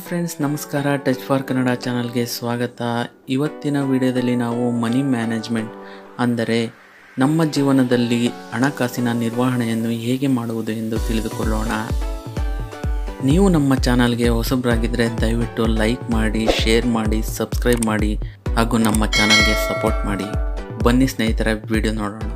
friends ನಮಸ್ಕಾರ touch for Kannada ಚಾನಲ್ಗೆ ಸ್ವಾಗತ ಇವತ್ತಿನ ವಿಡಿಯೋದಲ್ಲಿ ನಾವು ಮನಿ ಮ್ಯಾನೇಜ್ಮೆಂಟ್ ಅಂದರೆ ನಮ್ಮ ಜೀವನದಲ್ಲಿ ಹಣಕಾಸಿನ ನಿರ್ವಹಣೆಯನ್ನು ಹೇಗೆ ಮಾಡುವುದು ಎಂದು ತಿಳಿದುಕೊಳ್ಳೋಣ ನೀವು ನಮ್ಮ ಚಾನಲ್ಗೆ ಹೊಸಬರಾಗಿದ್ದರೆ ದಯವಿಟ್ಟು ಲೈಕ್ ಮಾಡಿ ಶೇರ್ ಮಾಡಿ ಸಬ್ಸ್ಕ್ರೈಬ್ ಮಾಡಿ ಹಾಗೂ ನಮ್ಮ ಚಾನಲ್ಗೆ ಸಪೋರ್ಟ್ ಮಾಡಿ ಬನ್ನಿ ಸ್ನೇಹಿತರ ವಿಡಿಯೋ ನೋಡೋಣ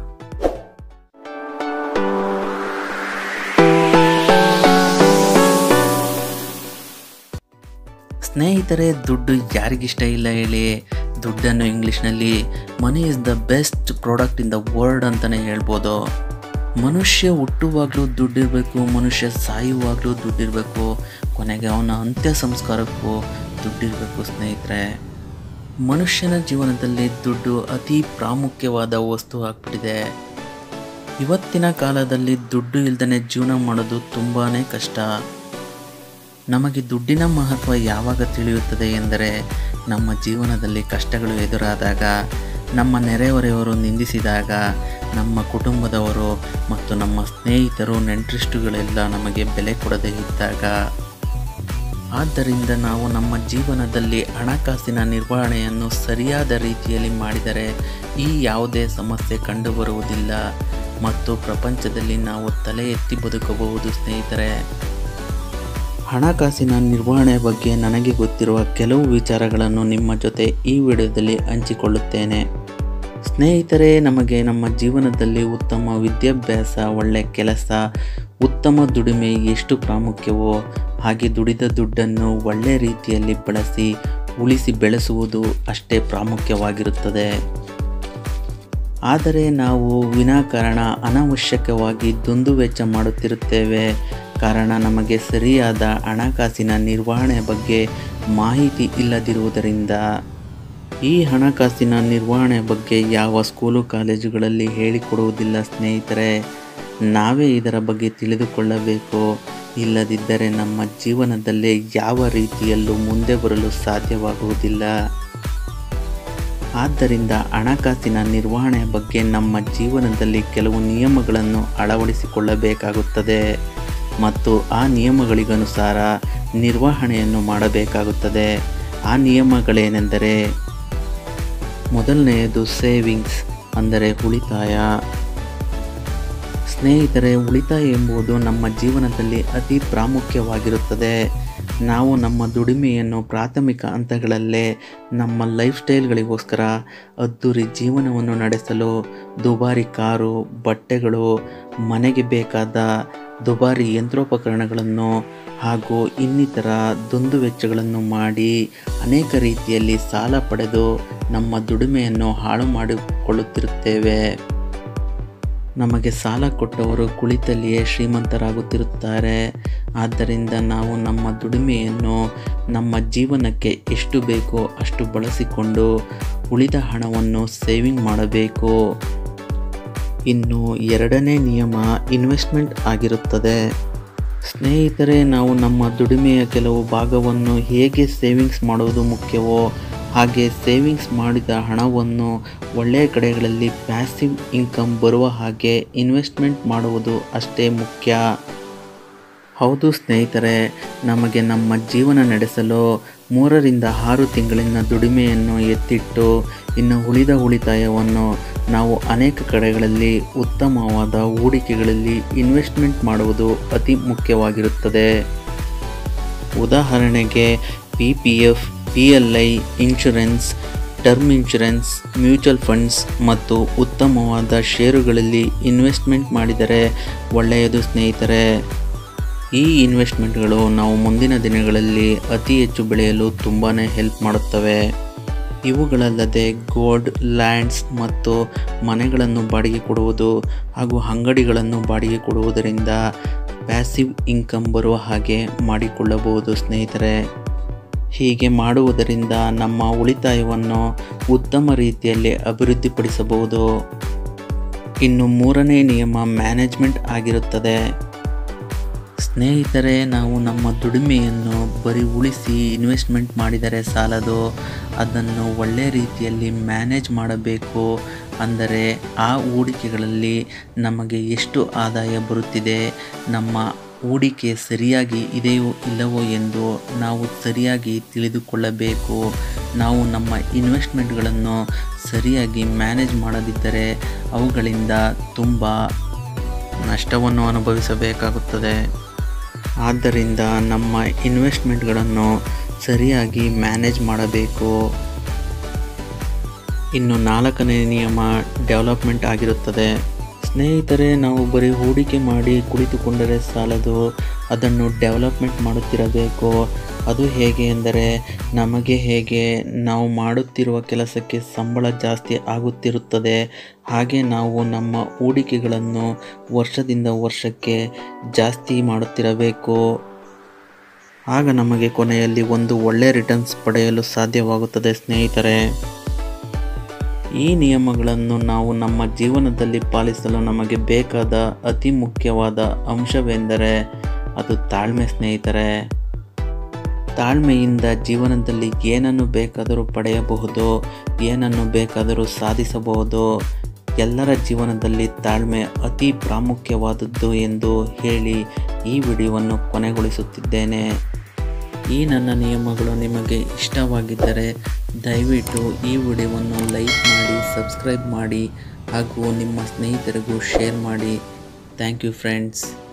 ಸ್ನೇಹಿತರೆ ದುಡ್ಡು ಯಾರಿಗಿಷ್ಟ ಇಲ್ಲ ಹೇಳಿ ದುಡ್ಡನ್ನು ಇಂಗ್ಲೀಷ್ನಲ್ಲಿ money is the best product in the world ಅಂತಲೇ ಹೇಳ್ಬೋದು ಮನುಷ್ಯ ಹುಟ್ಟುವಾಗಲೂ ದುಡ್ಡಿರಬೇಕು ಮನುಷ್ಯ ಸಾಯುವಾಗಲೂ ದುಡ್ಡಿರಬೇಕು ಕೊನೆಗೆ ಅವನ ಅಂತ್ಯ ಸಂಸ್ಕಾರಕ್ಕೂ ದುಡ್ಡಿರಬೇಕು ಸ್ನೇಹಿತರೆ ಮನುಷ್ಯನ ಜೀವನದಲ್ಲಿ ದುಡ್ಡು ಅತಿ ಪ್ರಾಮುಖ್ಯವಾದ ವಸ್ತು ಆಗ್ಬಿಟ್ಟಿದೆ ಇವತ್ತಿನ ಕಾಲದಲ್ಲಿ ದುಡ್ಡು ಇಲ್ದೇ ಜೀವನ ಮಾಡೋದು ತುಂಬಾ ಕಷ್ಟ ನಮಗೆ ದುಡ್ಡಿನ ಮಹತ್ವ ಯಾವಾಗ ತಿಳಿಯುತ್ತದೆ ಎಂದರೆ ನಮ್ಮ ಜೀವನದಲ್ಲಿ ಕಷ್ಟಗಳು ಎದುರಾದಾಗ ನಮ್ಮ ನೆರೆಹೊರೆಯವರು ನಿಂದಿಸಿದಾಗ ನಮ್ಮ ಕುಟುಂಬದವರು ಮತ್ತು ನಮ್ಮ ಸ್ನೇಹಿತರು ನೆಂಟರಿಷ್ಟುಗಳೆಲ್ಲ ನಮಗೆ ಬೆಲೆ ಕೊಡದೇ ಇದ್ದಾಗ ಆದ್ದರಿಂದ ನಾವು ನಮ್ಮ ಜೀವನದಲ್ಲಿ ಹಣಕಾಸಿನ ನಿರ್ವಹಣೆಯನ್ನು ಸರಿಯಾದ ರೀತಿಯಲ್ಲಿ ಮಾಡಿದರೆ ಈ ಯಾವುದೇ ಸಮಸ್ಯೆ ಕಂಡುಬರುವುದಿಲ್ಲ ಮತ್ತು ಪ್ರಪಂಚದಲ್ಲಿ ನಾವು ತಲೆ ಎತ್ತಿ ಬದುಕಬಹುದು ಸ್ನೇಹಿತರೆ ಹಣಕಾಸಿನ ನಿರ್ವಹಣೆ ಬಗ್ಗೆ ನನಗೆ ಗೊತ್ತಿರುವ ಕೆಲವು ವಿಚಾರಗಳನ್ನು ನಿಮ್ಮ ಜೊತೆ ಈ ವಿಡಿಯೋದಲ್ಲಿ ಹಂಚಿಕೊಳ್ಳುತ್ತೇನೆ ಸ್ನೇಹಿತರೆ ನಮಗೆ ನಮ್ಮ ಜೀವನದಲ್ಲಿ ಉತ್ತಮ ವಿದ್ಯಾಭ್ಯಾಸ ಒಳ್ಳೆಯ ಕೆಲಸ ಉತ್ತಮ ದುಡಿಮೆ ಎಷ್ಟು ಪ್ರಾಮುಖ್ಯವೋ ಹಾಗೆ ದುಡಿದ ದುಡ್ಡನ್ನು ಒಳ್ಳೆಯ ರೀತಿಯಲ್ಲಿ ಬಳಸಿ ಉಳಿಸಿ ಬೆಳೆಸುವುದು ಅಷ್ಟೇ ಪ್ರಾಮುಖ್ಯವಾಗಿರುತ್ತದೆ ಆದರೆ ನಾವು ವಿನಾಕಾರಣ ಅನಾವಶ್ಯಕವಾಗಿ ದುಂದು ವೆಚ್ಚ ಮಾಡುತ್ತಿರುತ್ತೇವೆ ಕಾರಣ ನಮಗೆ ಸರಿಯಾದ ಹಣಕಾಸಿನ ನಿರ್ವಹಣೆ ಬಗ್ಗೆ ಮಾಹಿತಿ ಇಲ್ಲದಿರುವುದರಿಂದ ಈ ಹಣಕಾಸಿನ ನಿರ್ವಹಣೆ ಬಗ್ಗೆ ಯಾವ ಸ್ಕೂಲು ಕಾಲೇಜುಗಳಲ್ಲಿ ಹೇಳಿಕೊಡುವುದಿಲ್ಲ ಸ್ನೇಹಿತರೆ ನಾವೇ ಇದರ ಬಗ್ಗೆ ತಿಳಿದುಕೊಳ್ಳಬೇಕು ಇಲ್ಲದಿದ್ದರೆ ನಮ್ಮ ಜೀವನದಲ್ಲೇ ಯಾವ ರೀತಿಯಲ್ಲೂ ಮುಂದೆ ಬರಲು ಸಾಧ್ಯವಾಗುವುದಿಲ್ಲ ಆದ್ದರಿಂದ ಹಣಕಾಸಿನ ನಿರ್ವಹಣೆ ಬಗ್ಗೆ ನಮ್ಮ ಜೀವನದಲ್ಲಿ ಕೆಲವು ನಿಯಮಗಳನ್ನು ಅಳವಡಿಸಿಕೊಳ್ಳಬೇಕಾಗುತ್ತದೆ ಮತ್ತು ಆ ನಿಯಮಗಳಿಗನುಸಾರ ನಿರ್ವಹಣೆಯನ್ನು ಮಾಡಬೇಕಾಗುತ್ತದೆ ಆ ನಿಯಮಗಳೇನೆಂದರೆ ಮೊದಲನೆಯದು ಸೇವಿಂಗ್ಸ್ ಅಂದರೆ ಉಳಿತಾಯ ಸ್ನೇಹಿತರೆ ಉಳಿತಾಯ ಎಂಬುದು ನಮ್ಮ ಜೀವನದಲ್ಲಿ ಅತಿ ಪ್ರಾಮುಖ್ಯವಾಗಿರುತ್ತದೆ ನಾವು ನಮ್ಮ ದುಡಿಮೆಯನ್ನು ಪ್ರಾಥಮಿಕ ಹಂತಗಳಲ್ಲೇ ನಮ್ಮ ಲೈಫ್ ಸ್ಟೈಲ್ಗಳಿಗೋಸ್ಕರ ಅದ್ದೂರಿ ಜೀವನವನ್ನು ನಡೆಸಲು ದುಬಾರಿ ಕಾರು ಬಟ್ಟೆಗಳು ಮನೆಗೆ ಬೇಕಾದ ದುಬಾರಿ ಯಂತ್ರೋಪಕರಣಗಳನ್ನು ಹಾಗೂ ಇನ್ನಿತರ ದುಂದು ವೆಚ್ಚಗಳನ್ನು ಮಾಡಿ ಅನೇಕ ರೀತಿಯಲ್ಲಿ ಸಾಲ ಪಡೆದು ನಮ್ಮ ದುಡಿಮೆಯನ್ನು ಹಾಳು ಮಾಡಿಕೊಳ್ಳುತ್ತಿರುತ್ತೇವೆ ನಮಗೆ ಸಾಲ ಕೊಟ್ಟವರು ಕುಳಿತಲ್ಲಿಯೇ ಶ್ರೀಮಂತರಾಗುತ್ತಿರುತ್ತಾರೆ ಆದ್ದರಿಂದ ನಾವು ನಮ್ಮ ದುಡಿಮೆಯನ್ನು ನಮ್ಮ ಜೀವನಕ್ಕೆ ಎಷ್ಟು ಬೇಕೋ ಅಷ್ಟು ಬಳಸಿಕೊಂಡು ಉಳಿದ ಹಣವನ್ನು ಸೇವಿಂಗ್ ಮಾಡಬೇಕು ಇನ್ನು ಎರಡನೇ ನಿಯಮ ಇನ್ವೆಸ್ಟ್ಮೆಂಟ್ ಆಗಿರುತ್ತದೆ ಸ್ನೇಹಿತರೆ ನಾವು ನಮ್ಮ ದುಡಿಮೆಯ ಕೆಲವು ಭಾಗವನ್ನು ಹೇಗೆ ಸೇವಿಂಗ್ಸ್ ಮಾಡುವುದು ಮುಖ್ಯವೋ ಹಾಗೆ ಸೇವಿಂಗ್ಸ್ ಮಾಡಿದ ಹಣವನ್ನು ಒಳ್ಳೆಯ ಕಡೆಗಳಲ್ಲಿ ಪ್ಯಾಸಿವ್ ಇನ್ಕಮ್ ಬರುವ ಹಾಗೆ ಇನ್ವೆಸ್ಟ್ಮೆಂಟ್ ಮಾಡುವುದು ಅಷ್ಟೇ ಮುಖ್ಯ ಹೌದು ಸ್ನೇಹಿತರೆ ನಮಗೆ ನಮ್ಮ ಜೀವನ ನಡೆಸಲು ಮೂರರಿಂದ ಆರು ತಿಂಗಳಿನ ದುಡಿಮೆಯನ್ನು ಎತ್ತಿಟ್ಟು ಇನ್ನು ಉಳಿದ ಉಳಿತಾಯವನ್ನು ನಾವು ಅನೇಕ ಕಡೆಗಳಲ್ಲಿ ಉತ್ತಮವಾದ ಹೂಡಿಕೆಗಳಲ್ಲಿ ಇನ್ವೆಸ್ಟ್ಮೆಂಟ್ ಮಾಡುವುದು ಅತಿ ಮುಖ್ಯವಾಗಿರುತ್ತದೆ ಉದಾಹರಣೆಗೆ P P F P L I insurance term insurance mutual funds ಮತ್ತು ಉತ್ತಮವಾದ ಷೇರುಗಳಲ್ಲಿ ಇನ್ವೆಸ್ಟ್ಮೆಂಟ್ ಮಾಡಿದರೆ ಒಳ್ಳೆಯದು ಸ್ನೇಹಿತರೆ ಈ ಇನ್ವೆಸ್ಟ್ಮೆಂಟ್ಗಳು ನಾವು ಮುಂದಿನ ದಿನಗಳಲ್ಲಿ ಅತಿ ಹೆಚ್ಚು ಬೆಳೆಯಲು ತುಂಬಾ ಹೆಲ್ಪ್ ಮಾಡುತ್ತವೆ ಇವುಗಳಲ್ಲದೆ ಗೋಲ್ಡ್ ಲ್ಯಾಂಡ್ಸ್ ಮತ್ತು ಮನೆಗಳನ್ನು ಬಾಡಿಗೆ ಕೊಡುವುದು ಹಾಗೂ ಅಂಗಡಿಗಳನ್ನು ಬಾಡಿಗೆ ಕೊಡುವುದರಿಂದ ಪ್ಯಾಸಿವ್ ಇನ್ಕಮ್ ಬರುವ ಹಾಗೆ ಮಾಡಿಕೊಳ್ಳಬಹುದು ಸ್ನೇಹಿತರೆ ಹೀಗೆ ಮಾಡುವುದರಿಂದ ನಮ್ಮ ಉಳಿತಾಯವನ್ನು ಉತ್ತಮ ರೀತಿಯಲ್ಲಿ ಅಭಿವೃದ್ಧಿಪಡಿಸಬಹುದು ಇನ್ನು ಮೂರನೇ ನಿಯಮ ಮ್ಯಾನೇಜ್ಮೆಂಟ್ ಆಗಿರುತ್ತದೆ ಸ್ನೇಹಿತರೆ ನಾವು ನಮ್ಮ ದುಡಿಮೆಯನ್ನು ಬರೀ ಉಳಿಸಿ ಇನ್ವೆಸ್ಟ್ಮೆಂಟ್ ಮಾಡಿದರೆ ಸಾಲದು ಅದನ್ನು ಒಳ್ಳೆಯ ರೀತಿಯಲ್ಲಿ ಮ್ಯಾನೇಜ್ ಮಾಡಬೇಕು ಅಂದರೆ ಆ ಹೂಡಿಕೆಗಳಲ್ಲಿ ನಮಗೆ ಎಷ್ಟು ಆದಾಯ ಬರುತ್ತಿದೆ ನಮ್ಮ ಹೂಡಿಕೆ ಸರಿಯಾಗಿ ಇದೆಯೋ ಇಲ್ಲವೋ ಎಂದು ನಾವು ಸರಿಯಾಗಿ ತಿಳಿದುಕೊಳ್ಳಬೇಕು ನಾವು ನಮ್ಮ ಇನ್ವೆಸ್ಟ್ಮೆಂಟ್ಗಳನ್ನು ಸರಿಯಾಗಿ ಮ್ಯಾನೇಜ್ ಮಾಡದಿದ್ದರೆ ಅವುಗಳಿಂದ ತುಂಬ ನಷ್ಟವನ್ನು ಅನುಭವಿಸಬೇಕಾಗುತ್ತದೆ ಆದ್ದರಿಂದ ನಮ್ಮ ಇನ್ವೆಸ್ಟ್ಮೆಂಟ್ಗಳನ್ನು ಸರಿಯಾಗಿ ಮ್ಯಾನೇಜ್ ಮಾಡಬೇಕು ಇನ್ನು ನಾಲ್ಕನೇ ನಿಯಮ ಡೆವಲಪ್ಮೆಂಟ್ ಆಗಿರುತ್ತದೆ ಸ್ನೇಹಿತರೆ ನಾವು ಬರೀ ಹೂಡಿಕೆ ಮಾಡಿ ಕುಳಿತುಕೊಂಡರೆ ಸಾಲದು ಅದನ್ನು ಡೆವಲಪ್ಮೆಂಟ್ ಮಾಡುತ್ತಿರಬೇಕು ಅದು ಹೇಗೆ ಎಂದರೆ ನಮಗೆ ಹೇಗೆ ನಾವು ಮಾಡುತ್ತಿರುವ ಕೆಲಸಕ್ಕೆ ಸಂಬಳ ಜಾಸ್ತಿ ಆಗುತ್ತಿರುತ್ತದೆ ಹಾಗೆ ನಾವು ನಮ್ಮ ಹೂಡಿಕೆಗಳನ್ನು ವರ್ಷದಿಂದ ವರ್ಷಕ್ಕೆ ಜಾಸ್ತಿ ಮಾಡುತ್ತಿರಬೇಕು ಆಗ ನಮಗೆ ಕೊನೆಯಲ್ಲಿ ಒಂದು ಒಳ್ಳೆಯ ರಿಟರ್ನ್ಸ್ ಪಡೆಯಲು ಸಾಧ್ಯವಾಗುತ್ತದೆ ಸ್ನೇಹಿತರೆ ಈ ನಿಯಮಗಳನ್ನು ನಾವು ನಮ್ಮ ಜೀವನದಲ್ಲಿ ಪಾಲಿಸಲು ನಮಗೆ ಬೇಕಾದ ಅತಿ ಮುಖ್ಯವಾದ ಅಂಶವೆಂದರೆ ಅದು ತಾಳ್ಮೆ ಸ್ನೇಹಿತರೆ ತಾಳ್ಮೆಯಿಂದ ಜೀವನದಲ್ಲಿ ಏನನ್ನು ಬೇಕಾದರೂ ಪಡೆಯಬಹುದು ಏನನ್ನು ಬೇಕಾದರೂ ಸಾಧಿಸಬಹುದು ಎಲ್ಲರ ಜೀವನದಲ್ಲಿ ತಾಳ್ಮೆ ಅತಿ ಪ್ರಾಮುಖ್ಯವಾದದ್ದು ಎಂದು ಹೇಳಿ ಈ ವಿಡಿಯೋವನ್ನು ಕೊನೆಗೊಳಿಸುತ್ತಿದ್ದೇನೆ ಈ ನನ್ನ ನಿಯಮಗಳು ನಿಮಗೆ ಇಷ್ಟವಾಗಿದ್ದರೆ ದಯವಿಟ್ಟು ಈ ವಿಡಿಯೋವನ್ನು ಲೈಕ್ ಮಾಡಿ ಸಬ್ಸ್ಕ್ರೈಬ್ ಮಾಡಿ ಹಾಗೂ ನಿಮ್ಮ ಸ್ನೇಹಿತರಿಗೂ ಶೇರ್ ಮಾಡಿ ಥ್ಯಾಂಕ್ ಯು ಫ್ರೆಂಡ್ಸ್